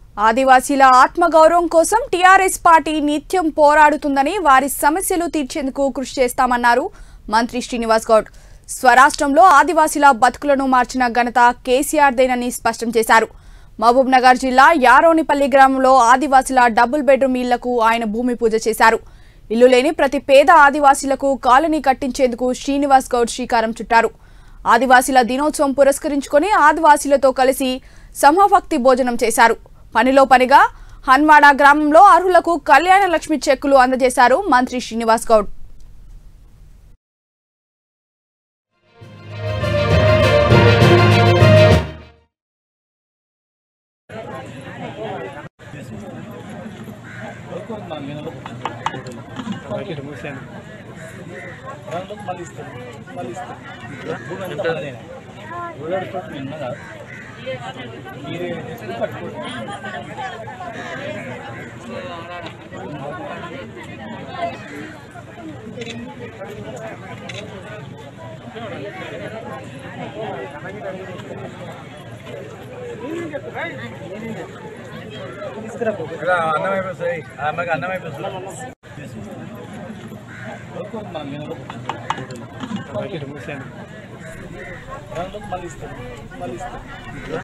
ఆదివాసీల ఆత్మగౌరవం కోసం టీఆర్ఎస్ పార్టీ నిత్యం పోరాడుతుందని వారి సమస్యలు తీర్చేందుకు కృషి చేస్తామన్నారు మంత్రి శ్రీనివాస్ గౌడ్ స్వరాష్ట్రంలో ఆదివాసీల బతుకులను మార్చిన ఘనత కేసీఆర్దేనని స్పష్టం చేశారు మహబూబ్ నగర్ జిల్లా యారోనిపల్లి గ్రామంలో ఆదివాసీల డబుల్ బెడ్రూమ్ ఇళ్లకు ఆయన భూమి పూజ చేశారు ఇల్లు లేని ప్రతి పేద ఆదివాసీలకు కాలనీ కట్టించేందుకు శ్రీనివాస్ గౌడ్ శ్రీకారం చుట్టారు ఆదివాసీల దినోత్సవం పురస్కరించుకొని ఆదివాసీలతో కలిసి సమభక్తి భోజనం చేశారు పనిలో పనిగా హన్వాడ గ్రామంలో అర్హులకు కళ్యాణ లక్ష్మి చెక్కులు అందజేశారు మంత్రి శ్రీనివాస్ గౌడ్ ఇక్కడ అన్నం అయిపోతుంది అమ్మకి అన్నం అయిపోతుంది మళ్ళీ ఇస్తాం మళ్ళీ ఇస్తాం